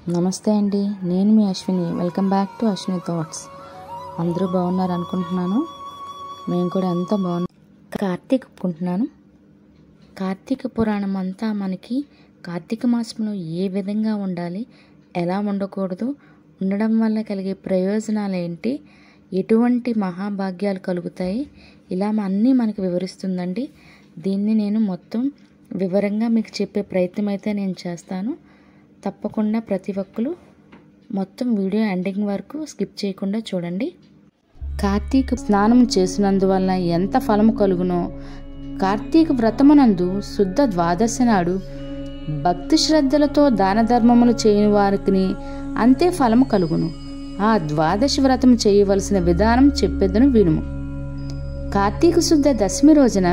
నమస్తే అండి నేను మీ Ashwini welcome back to Ashwini thoughts అందరూ బాగున్నారు అనుకుంటున్నాను మేము కూడా ఎంతో బాగున్నాం కార్తీక ఒప్పుకుంటున్నాను కార్తీక పురాణం అంతా మనకి కార్తీక మాసంలో ఏ విధంగా ఉండాలి ఎలా ఉండకూడదు ఉండడం వల్ల కలిగే ప్రయోజనాలు ఏంటి ఎటువంటి మహాభాగ్యాలు కలుగుతాయి ఇలా అన్నీ మనకు వివరిస్తుందండి దీన్ని నేను మొత్తం వివరంగా మీకు చెప్పే ప్రయత్నం అయితే నేను చేస్తాను తప్పకుండా ప్రతి ఒక్కరు మొత్తం వీడియో ఎండింగ్ వరకు స్కిప్ చేయకుండా చూడండి కార్తీక స్నానం చేసినందువలన ఎంత ఫలము కలుగునో కార్తీక వ్రతమునందు శుద్ధ ద్వాదశి నాడు భక్తి శ్రద్ధలతో దాన ధర్మములు చేయని వారికి అంతే ఫలము కలుగును ఆ ద్వాదశి వ్రతం చేయవలసిన విధానం చెప్పేదను వినుము కార్తీక శుద్ధ దశమి రోజున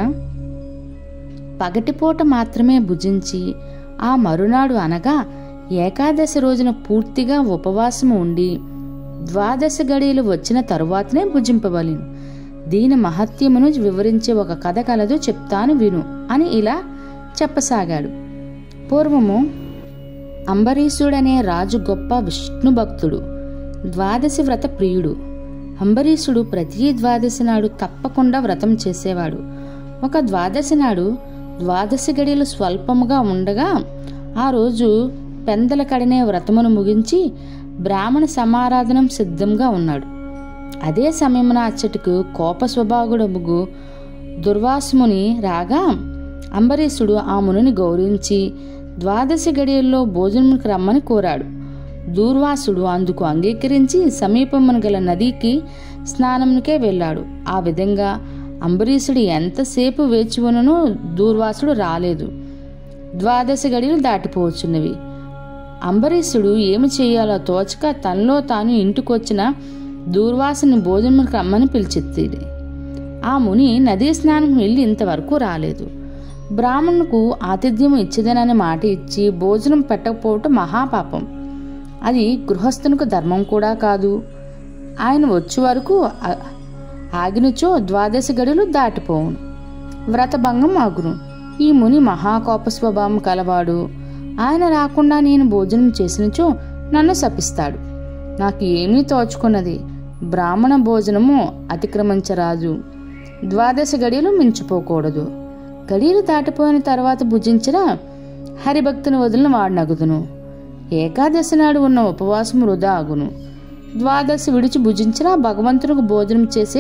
పగటిపూట మాత్రమే భుజించి ఆ మరునాడు అనగా ఏకాదశి రోజున పూర్తిగా ఉపవాసము ఉండి ద్వాదశ గడియలు వచ్చిన తరువాతనే భుజింపవలను దీని మహత్యమును వివరించే ఒక కథ కలదు చెప్తాను విను అని ఇలా చెప్పసాగాడు పూర్వము అంబరీషుడనే రాజు గొప్ప విష్ణు భక్తుడు ద్వాదశి వ్రత ప్రియుడు అంబరీషుడు ప్రతి ద్వాదశి నాడు తప్పకుండా వ్రతం చేసేవాడు ఒక ద్వాదశి నాడు ద్వాదశి గడియలు స్వల్పముగా ఉండగా ఆ రోజు పెందల కడినే వ్రతమును ముగించి బ్రాహ్మణ సమారాధనం సిద్ధంగా ఉన్నాడు అదే సమయమున అచ్చటికు కోప స్వభాగుడముగు దుర్వాసముని రాగా అంబరీషుడు ఆ మునిని గౌరవించి ద్వాదశి గడియల్లో భోజనమునికి రమ్మని కోరాడు దూర్వాసుడు అందుకు అంగీకరించి సమీపమున గల నదికి స్నానమునికే వెళ్ళాడు ఆ విధంగా అంబరీషుడు ఎంతసేపు వేచి ఉన్ననో దూర్వాసుడు రాలేదు ద్వాదశి గడియలు దాటిపోవచ్చున్నవి అంబరీషుడు ఏమి చేయాలో తోచక తనలో తాను ఇంటికొచ్చిన దూర్వాసుని భోజనం రమ్మని పిలిచెత్తిది ఆ ముని నదీ స్నానం వెళ్ళి ఇంతవరకు రాలేదు బ్రాహ్మణుకు ఆతిథ్యం ఇచ్చేదనని మాట ఇచ్చి భోజనం పెట్టకపోవటం మహాపాపం అది గృహస్థునికి ధర్మం కూడా కాదు ఆయన వచ్చే వరకు ఆ- ఆగినచో ద్వాదశి గడులు దాటిపోవును వ్రతభంగం ఆగును ఈ ముని మహాకోప స్వభావం కలవాడు ఆయన రాకుండా నేను భోజనం చేసినచో నన్ను శపిస్తాడు నాకు ఏమీ తోచుకున్నది బ్రాహ్మణ భోజనము అతిక్రమించరాదు ద్వాదశ గడియలు మించిపోకూడదు గడియలు దాటిపోయిన తర్వాత భుజించిన హరిభక్తుని వదిలిన వాడినగుదును ఏకాదశి నాడు ఉన్న ఉపవాసం వృధా అగును ద్వాదశి విడిచి భుజించిన భగవంతునికి భోజనం చేసే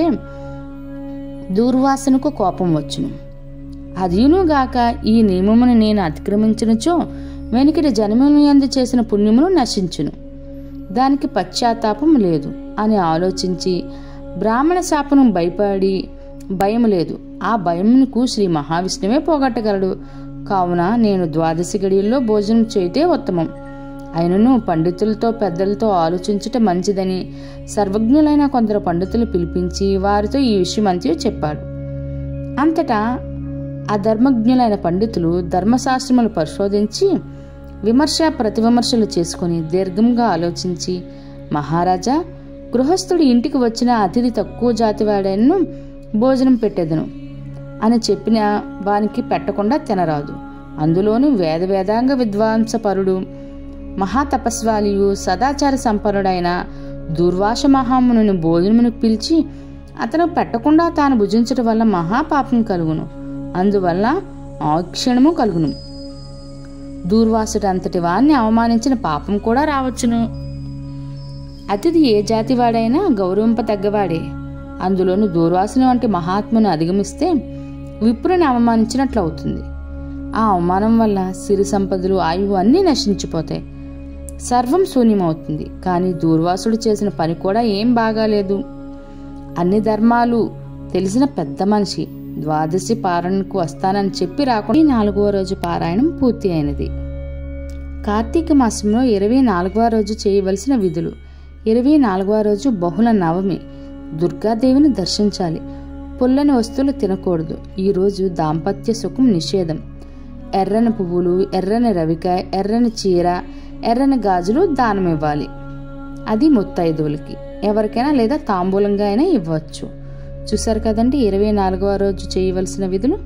దూర్వాసనకు కోపం వచ్చును అదియునుగాక ఈ నియమమును నేను అతిక్రమించినచో వెనుకటి జన్మము యందు చేసిన పుణ్యమును నశించును దానికి పశ్చాత్తాపం లేదు అని ఆలోచించి బ్రాహ్మణ శాపనం భయపడి భయం లేదు ఆ భయమునకు శ్రీ మహావిష్ణువే పోగొట్టగలడు కావున నేను ద్వాదశి గడియల్లో భోజనం చేయటే ఉత్తమం అయినను పండితులతో పెద్దలతో ఆలోచించుట మంచిదని సర్వజ్ఞులైన కొందరు పండితులు పిలిపించి వారితో ఈ విషయం అంతా చెప్పాడు అంతటా అధర్మజ్ఞులైన పండితులు ధర్మశాస్త్రములు పరిశోధించి విమర్శ ప్రతివిమర్శలు చేసుకుని దీర్ఘంగా ఆలోచించి మహారాజా గృహస్థుడు ఇంటికి వచ్చిన అతిథి తక్కువ జాతివాడను భోజనం పెట్టెదను అని చెప్పిన వానికి పెట్టకుండా తినరాదు అందులోనూ వేద వేదాంగ విద్వాంసపరుడు మహాతపస్వాలియు సదాచార సంపన్నుడైన దుర్వాస మహాముని భోజనమును పిలిచి అతను పెట్టకుండా తాను భుజించడం వల్ల మహాపాపం కలుగును అందువల్ల ఆక్షణము కలుగును దూర్వాసుడు అంతటి వాణ్ణి అవమానించిన పాపం కూడా రావచ్చును అతిథి ఏ జాతివాడైనా గౌరవింపతగ్గవాడే అందులోను దూర్వాసుని వంటి మహాత్మును అధిగమిస్తే విప్రుని అవమానించినట్లు అవుతుంది ఆ అవమానం వల్ల సిరి సంపదలు ఆయువు అన్నీ నశించిపోతాయి సర్వం శూన్యమవుతుంది కానీ దూర్వాసుడు చేసిన పని కూడా ఏం బాగాలేదు అన్ని ధర్మాలు తెలిసిన పెద్ద మనిషి ద్వాదశి పారాయణకు వస్తానని చెప్పి రాకుండా ఈ నాలుగవ రోజు పారాయణం పూర్తి అయినది కార్తీక మాసంలో ఇరవై నాలుగవ రోజు చేయవలసిన విధులు ఇరవై నాలుగవ రోజు బహుళ నవమి దుర్గాదేవిని దర్శించాలి పుల్లని వస్తువులు తినకూడదు ఈ రోజు దాంపత్య సుఖం నిషేధం ఎర్రని పువ్వులు ఎర్రని రవికాయ ఎర్రని చీర ఎర్రని గాజులు దానం ఇవ్వాలి అది ముత్తైదువులకి ఎవరికైనా లేదా తాంబూలంగా అయినా ఇవ్వచ్చు చూసారు కదండి ఇరవై నాలుగవ రోజు చేయవలసిన విధులు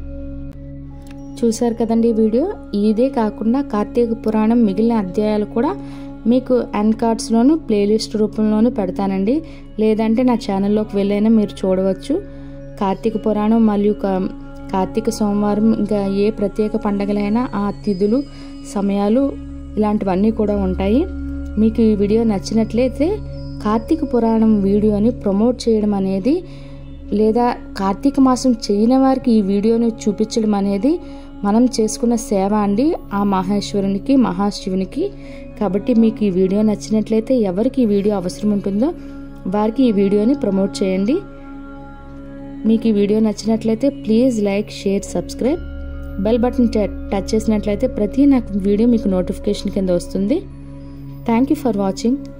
చూశారు కదండి ఈ వీడియో ఇదే కాకుండా కార్తీక పురాణం మిగిలిన అధ్యాయాలు కూడా మీకు ఎన్ కార్డ్స్లోను ప్లేలిస్ట్ రూపంలోనూ పెడతానండి లేదంటే నా ఛానల్లోకి వెళ్ళైనా మీరు చూడవచ్చు కార్తీక పురాణం మరియు క- కార్తీక సోమవారం ఇంకా ఏ ప్రత్యేక పండగలైనా ఆ తిథులు సమయాలు ఇలాంటివన్నీ కూడా ఉంటాయి మీకు ఈ వీడియో నచ్చినట్లయితే కార్తీక పురాణం వీడియోని ప్రమోట్ చేయడం అనేది లేదా కార్తీక మాసం చేయని వారికి ఈ వీడియోని చూపించడం అనేది మనం చేసుకున్న సేవ అండి ఆ మహేశ్వరునికి మహాశివునికి కాబట్టి మీకు ఈ వీడియో నచ్చినట్లయితే ఎవరికి ఈ వీడియో అవసరం ఉంటుందో వారికి ఈ వీడియోని ప్రమోట్ చేయండి మీకు ఈ వీడియో నచ్చినట్లయితే please like share subscribe bell button ట- టచ్ చేసినట్లయితే ప్రతి నాకు వీడియో మీకు నోటిఫికేషన్ కింద వస్తుంది థ్యాంక్ యూ ఫర్ వాచింగ్